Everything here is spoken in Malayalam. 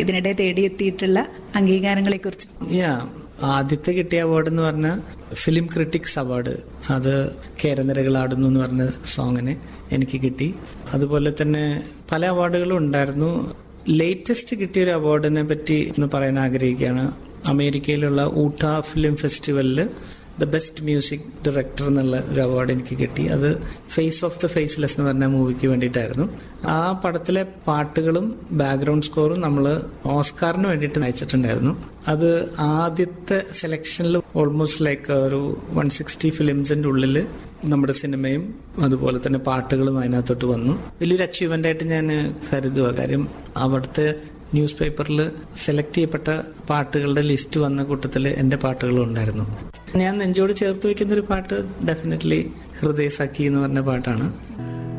ഇതിനിടെ തേടിയെത്തിയിട്ടുള്ള അംഗീകാരങ്ങളെ കുറിച്ച് യാ ആദ്യത്തെ കിട്ടിയ അവാർഡ് എന്ന് പറഞ്ഞാൽ ഫിലിം ക്രിട്ടിക്സ് അവാർഡ് അത് കേരനിരകളാടുന്നു എന്ന് പറഞ്ഞ സോങ്ങിന് എനിക്ക് കിട്ടി അതുപോലെ തന്നെ പല അവാർഡുകളും ഉണ്ടായിരുന്നു ലേറ്റസ്റ്റ് കിട്ടിയ ഒരു അവാർഡിനെ പറ്റി ഒന്ന് പറയാൻ ആഗ്രഹിക്കുകയാണ് അമേരിക്കയിലുള്ള ഊട്ട ഫിലിം ഫെസ്റ്റിവലിൽ ദ ബെസ്റ്റ് മ്യൂസിക് ഡയറക്ടർ എന്നുള്ള ഒരു അവാർഡ് എനിക്ക് കിട്ടി അത് ഫേസ് ഓഫ് ദ ഫേസ്ലെസ് എന്ന് പറഞ്ഞ മൂവിക്ക് വേണ്ടിയിട്ടായിരുന്നു ആ പടത്തിലെ പാട്ടുകളും ബാക്ക്ഗ്രൗണ്ട് സ്കോറും നമ്മൾ ഓസ്കാറിന് വേണ്ടിയിട്ട് അയച്ചിട്ടുണ്ടായിരുന്നു അത് ആദ്യത്തെ സെലക്ഷനിൽ ഓൾമോസ്റ്റ് ലൈക്ക് ഒരു വൺ സിക്സ്റ്റി ഫിലിംസിന്റെ ഉള്ളിൽ നമ്മുടെ സിനിമയും അതുപോലെ തന്നെ പാട്ടുകളും അതിനകത്തോട്ട് വന്നു വലിയൊരു അച്ചീവ്മെന്റ് ആയിട്ട് ഞാൻ കരുതുക കാര്യം അവിടുത്തെ ന്യൂസ് പേപ്പറിൽ സെലക്ട് ചെയ്യപ്പെട്ട പാട്ടുകളുടെ ലിസ്റ്റ് വന്ന കൂട്ടത്തിൽ എൻ്റെ പാട്ടുകളും ഉണ്ടായിരുന്നു ഞാൻ നെഞ്ചോട് ചേർത്ത് വെക്കുന്ന ഒരു പാട്ട് ഡെഫിനറ്റ്ലി ഹൃദയ സഖി എന്ന് പറഞ്ഞ പാട്ടാണ്